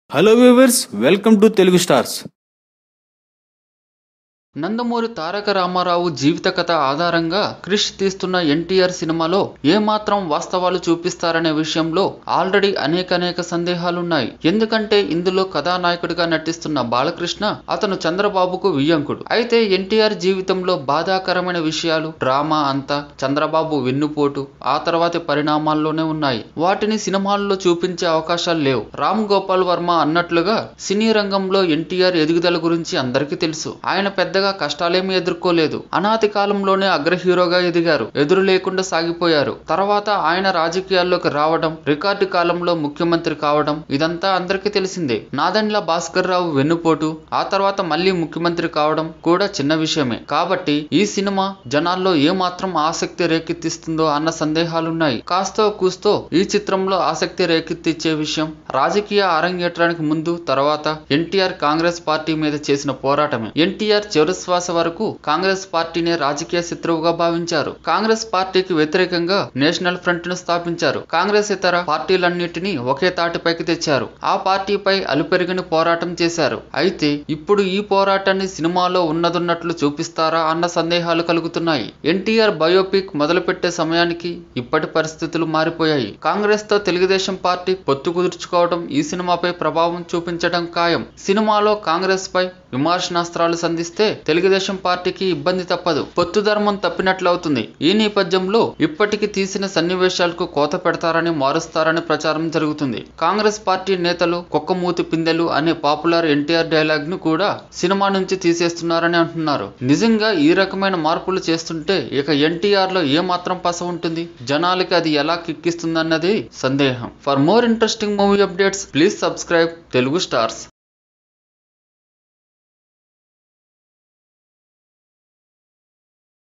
hello viewers welcome to Telugu stars Nandamuri Taraka Rama Rao జీవిత కథ ఆధారంగా క్రిష్ తీస్తున్న ఎన్టీఆర్ సినిమాలో ఏమాత్రం వాస్తవాలు చూపిస్తారనే విషయంలో ఆల్రెడీ అనేకనేక సందేహాలున్నాయి ఎందుకంటే ఇందులో కథానాయకుడిగా నటిస్తున్న బాలకృష్ణ అతను చంద్రబాబుకు వియ్యంకుడు అయితే ఎన్టీఆర్ జీవితంలో బాధాకరమైన విషయాలు డ్రామా అంతా చంద్రబాబు వెన్నుపోటు ఆ తర్వాతి పరిణామాల్లోనే ఉన్నాయి వాటిని సినిమాల్లో చూపించే అవకాశాలు లేవు రామ్ గోపాల్ వర్మ అన్నట్లుగా సినీ రంగంలో ఎన్టీఆర్ ఎదుగుదల గురించి అందరికీ తెలుసు ఆయన పెద్దగా కష్టాలేమీ ఎదుర్కోలేదు అనాది కాలంలోనే అగ్ర హీరోగా ఎదిగారు ఎదురు లేకుండా సాగిపోయారు తర్వాత ఆయన రాజకీయాల్లోకి రావడం రికార్డు కాలంలో ముఖ్యమంత్రి కావడం ఇదంతా అందరికీ తెలిసిందే నాదెండ్ల భాస్కర్ రావు వెన్నుపోటు ఆ తర్వాత మళ్ళీ ముఖ్యమంత్రి కావడం కూడా చిన్న విషయమే కాబట్టి ఈ సినిమా జనాల్లో ఏమాత్రం ఆసక్తి రేకెత్తిస్తుందో అన్న సందేహాలున్నాయి కాస్తో కూస్తో ఈ చిత్రంలో ఆసక్తి రేకెత్తిచ్చే విషయం రాజకీయ అరంగేట్రానికి ముందు తర్వాత ఎన్టీఆర్ కాంగ్రెస్ పార్టీ మీద చేసిన పోరాటమే ఎన్టీఆర్ చివరి శ్వాస వరకు కాంగ్రెస్ పార్టీనే రాజకీయ శత్రువుగా భావించారు కాంగ్రెస్ పార్టీకి వ్యతిరేకంగా నేషనల్ ఫ్రంట్ ను స్థాపించారు కాంగ్రెస్ ఇతర పార్టీలన్నిటినీ ఒకే తాటిపైకి తెచ్చారు ఆ పార్టీపై అలుపెరిగిన పోరాటం చేశారు అయితే ఇప్పుడు ఈ పోరాటాన్ని సినిమాలో ఉన్నదున్నట్లు చూపిస్తారా అన్న సందేహాలు కలుగుతున్నాయి ఎన్టీఆర్ బయోపిక్ మొదలుపెట్టే సమయానికి ఇప్పటి పరిస్థితులు మారిపోయాయి కాంగ్రెస్ తో తెలుగుదేశం పార్టీ పొత్తు కుదుర్చుకోవడం ఈ సినిమాపై ప్రభావం చూపించడం ఖాయం సినిమాలో కాంగ్రెస్ పై విమర్శనాస్త్రాలు సంధిస్తే తెలుగుదేశం పార్టీకి ఇబ్బంది తప్పదు పొత్తు ధర్మం తప్పినట్లవుతుంది ఈ నేపథ్యంలో ఇప్పటికి తీసిన సన్నివేశాలకు కోత పెడతారని మారుస్తారని ప్రచారం జరుగుతుంది కాంగ్రెస్ పార్టీ నేతలు కుక్కమూతి పిందెలు అనే పాపులర్ ఎన్టీఆర్ డైలాగ్ ను కూడా సినిమా నుంచి తీసేస్తున్నారని అంటున్నారు నిజంగా ఈ రకమైన మార్పులు చేస్తుంటే ఇక ఎన్టీఆర్ లో ఏ మాత్రం పస ఉంటుంది జనాలకి అది ఎలా కిక్కిస్తుందన్నది సందేహం for more interesting movie updates please subscribe Telugu stars